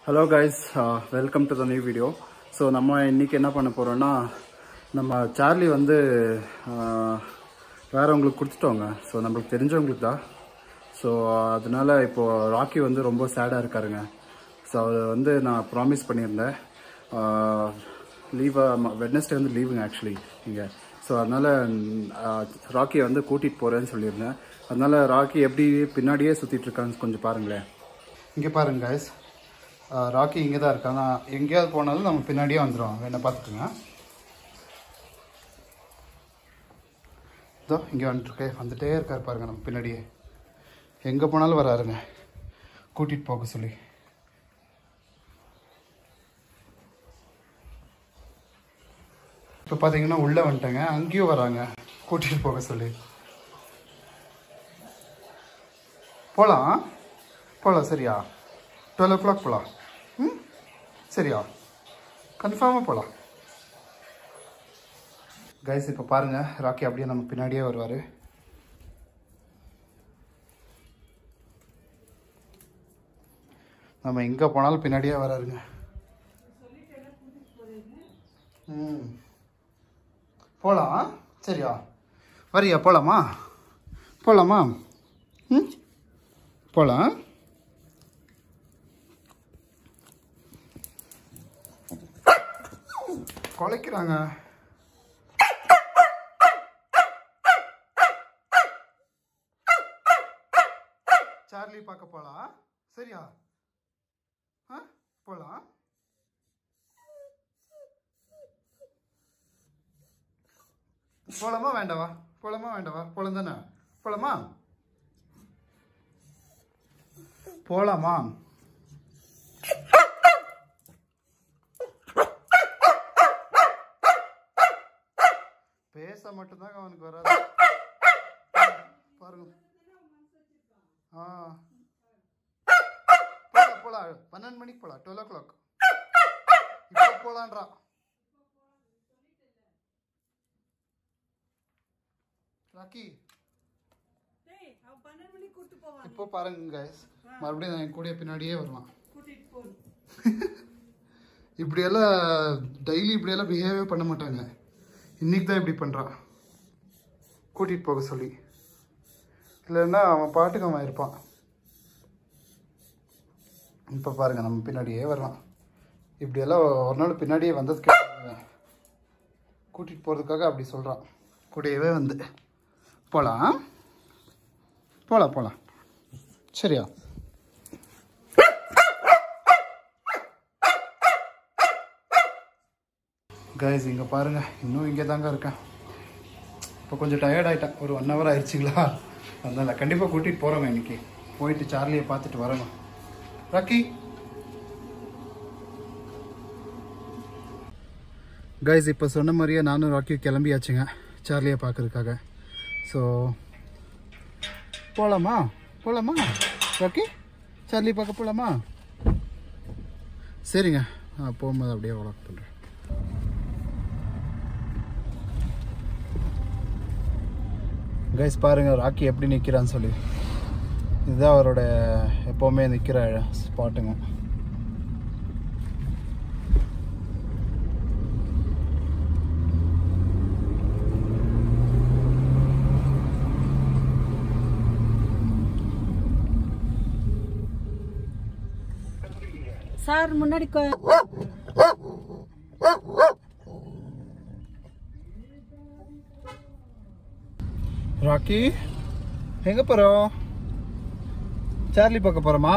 Hello guys welcome to the new video so நம்ம இன்றைக்கி என்ன பண்ண போகிறோம்னா நம்ம சார்லி வந்து uh, வேறவங்களுக்கு கொடுத்துட்டோங்க ஸோ நம்மளுக்கு தெரிஞ்சவங்களுக்கு தான் ஸோ அதனால இப்போது ராக்கி வந்து ரொம்ப சேடாக இருக்காருங்க ஸோ அவர் வந்து நான் ப்ராமிஸ் பண்ணியிருந்தேன் லீவை வெட்னஸ்டே வந்து லீவுங்க ஆக்சுவலி இங்கே ஸோ அதனால் ராக்கியை வந்து கூட்டிகிட்டு போகிறேன்னு சொல்லியிருந்தேன் அதனால் ராக்கி எப்படி பின்னாடியே சுற்றிட்டு இருக்கான்னு கொஞ்சம் பாருங்களேன் இங்கே பாருங்க guys ராக்கி இங்கே தான் இருக்கா நான் எங்கேயாவது போனாலும் நம்ம பின்னாடியே வந்துடும் வேணா பார்த்துக்குங்க இதோ இங்கே வந்துட்டுருக்கே வந்துட்டே இருக்கார் பாருங்க நம்ம பின்னாடியே எங்கே போனாலும் வராருங்க கூட்டிகிட்டு போக சொல்லி இப்போ பார்த்தீங்கன்னா உள்ளே வந்துட்டேங்க அங்கேயும் வராங்க கூட்டிகிட்டு போக சொல்லி போகலாம் போகலாம் சரியா டுவெல் ஓ கிளாக் போகலாம் ம் சரியா கன்ஃபார்மாக போகலாம் கைஸ் இப்போ பாருங்கள் ராக்கி அப்படியே நம்ம பின்னாடியே வருவார் நம்ம எங்கே போனாலும் பின்னாடியே வராருங்க ம் போகலாம் சரியா வரியா போகலாமா போகலாமா ம் போகலாம் குலைக்கிறாங்க சார்லி பார்க்க போகலாம் சரியா ஆ போகலாம் போலாமா வேண்டாவா போலாமா வேண்டாவா போலாம் தானே போலாமா போலாமா பேச மட்டும்தாங்க அவனுக்கு வராது பாருங்க ஆ போலாம் போலாம் பன்னெண்டு மணிக்கு போலாம் டுவெல் ஓ கிளாக் இப்போ போலான்றா ராக்கி டேய், அவன் பன்னெண்டு மணிக்கு கூட்டிட்டு போவான். இப்போ பாருங்க guys மறுபடியும் என் கூடயே பின்னாடியே வருவான் கூட்டிட்டு போ. இப்படியெல்லாம் டெய்லி இப்படியெல்லாம் பிஹேவே பண்ண மாட்டாங்க இன்னைக்கு தான் இப்படி பண்ணுறான் கூட்டிகிட்டு போக சொல்லி இல்லைன்னா அவன் பாட்டுக்கு அவன் இருப்பான் இப்போ பாருங்க நம்ம பின்னாடியே வர்றான் இப்படியெல்லாம் ஒரு நாள் பின்னாடியே வந்ததுக்கு கூட்டிகிட்டு போகிறதுக்காக அப்படி சொல்கிறான் கூடவே வந்து போகலாம் போகலாம் போகலாம் சரியா கைஸ் இங்கே பாருங்கள் இன்னும் இங்கே தாங்க இருக்கேன் இப்போ கொஞ்சம் டயர்ட் ஆகிட்டேன் ஒரு ஒன் ஹவர் ஆயிடுச்சுங்களா அதனால் கண்டிப்பாக கூட்டிகிட்டு போகிறோங்க இன்னைக்கு போயிட்டு சார்லியை பார்த்துட்டு வரணும் ராக்கி கைஸ் இப்போ சொன்ன மாதிரியே நானும் ராக்கியும் கிளம்பியாச்சுங்க சார்லியை பார்க்கறதுக்காக ஸோ போகலாமா போகலாமா ராக்கி சார்லி பார்க்க போகலாமா சரிங்க நான் போகும்போது அப்படியே வளர்க் பண்ணுறேன் கைஸ் பாருங்க ராக்கி எப்படி நிற்கிறான்னு சொல்லி இதுதான் அவரோட எப்போவுமே நிற்கிற ஸ்பாட்டுங்க சார் முன்னாடி கொ- ராக்கி எங்கே போகிறோம் சார்லி பார்க்க போகிறோமா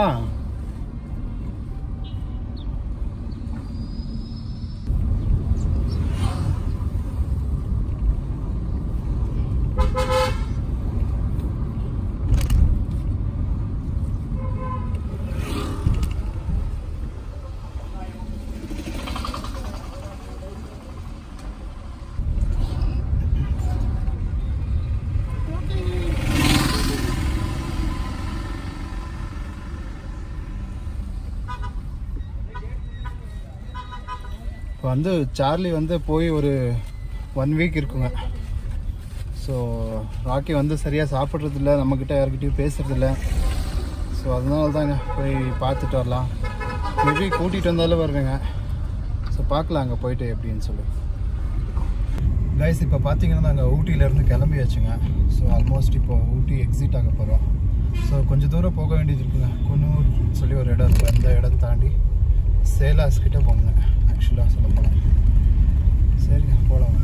இப்போ வந்து சார்லி வந்து போய் ஒரு ஒன் வீக் இருக்குங்க ஸோ ராக்கி வந்து சரியாக சாப்பிட்றதில்ல நம்மக்கிட்ட யார்கிட்டயும் பேசுறதில்ல ஸோ அதனால தாங்க போய் பார்த்துட்டு வரலாம் மேபி கூட்டிகிட்டு வந்தாலும் வருவேங்க ஸோ பார்க்கலாம் அங்கே போயிட்டு எப்படின்னு சொல்லி கைஸ் இப்போ பார்த்தீங்கன்னா நாங்கள் ஊட்டியிலேருந்து கிளம்பியாச்சுங்க ஸோ ஆல்மோஸ்ட் இப்போ ஊட்டி எக்ஸிட் ஆக போகிறோம் ஸோ கொஞ்சம் தூரம் போக வேண்டியது இருக்குங்க குன்னூர் சொல்லி ஒரு இடம் இருக்குது அந்த இடம் தாண்டி சேலாஸ் கிட்ட போங்க ஆக்சுவலாக சொல்ல போனால் சரிங்க போகலாம்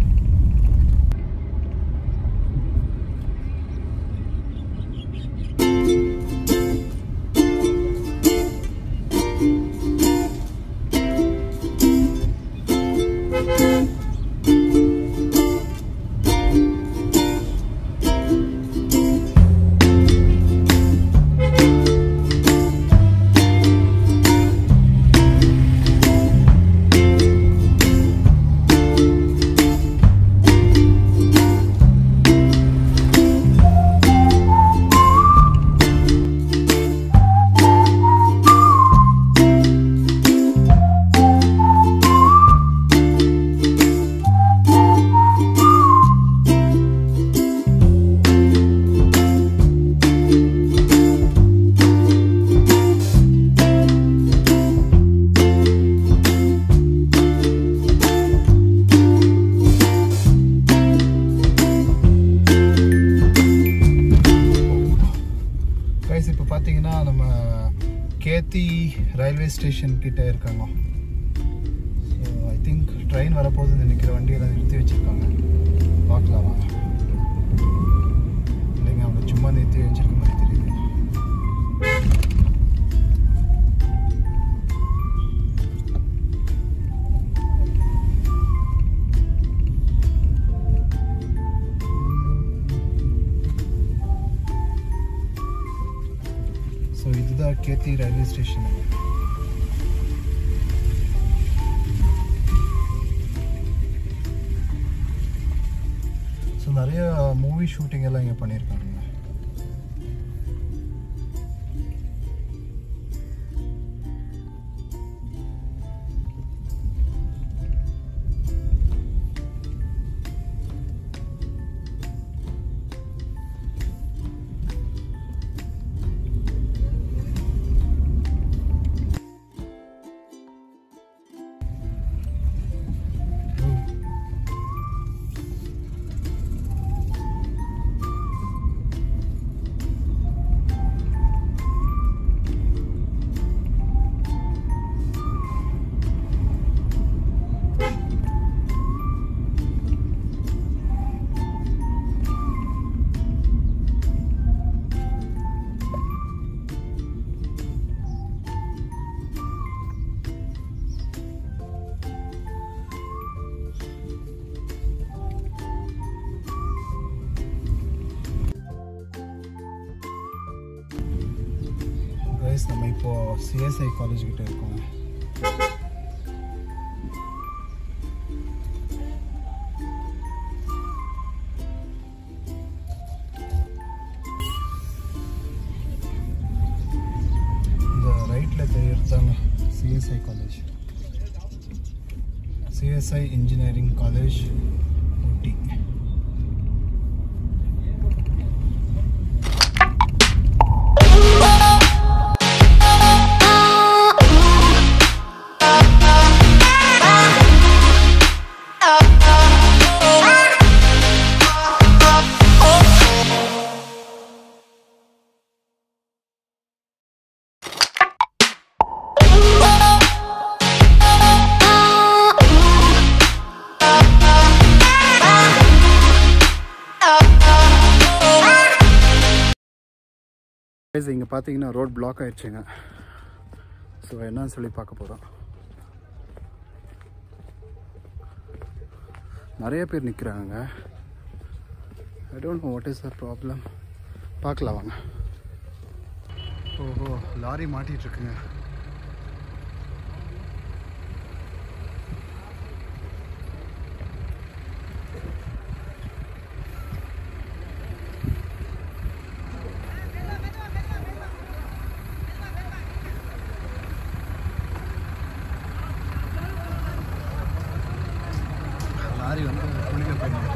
கைஸ் இப்போ பார்த்தீங்கன்னா நம்ம கேத்தி ரயில்வே ஸ்டேஷன் கிட்ட இருக்காங்க ஸோ ஐ திங்க் ட்ரெயின் வரப்போகுதுன்னு நினைக்கிற வண்டியெல்லாம் நிறுத்தி வச்சுருக்காங்க பார்க்கலாம் வாங்க இல்லைங்க அவங்க சும்மா நிறுத்தி வச்சிருக்க மாதிரி தெரியுது ஸோ இதுதான் கேத்தி ரயில்வே ஸ்டேஷன் ஸோ நிறைய மூவி ஷூட்டிங் எல்லாம் இங்கே பண்ணியிருக்காங்க கைஸ் நம்ம இப்போ சிஎஸ்ஐ காலேஜ் கிட்ட இருக்கோம் இந்த ரைட்ல தெரியறதாங்க CSI college CSI engineering college Ooty இங்கே பார்த்தீங்கன்னா ரோட் பிளாக் ஆயிடுச்சுங்க ஸோ என்னன்னு சொல்லி பார்க்க போகிறோம் நிறைய பேர் நிற்கிறாங்க I don't know what is the problem பார்க்கலாம் வாங்க ஓஹோ லாரி மாட்டிட்டு இருக்குங்க லாரி வந்து குளிக்க போயிருந்தோம்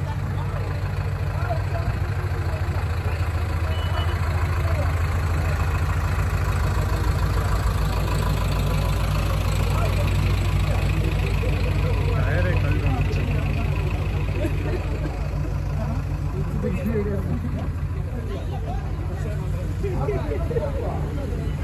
வீடியோ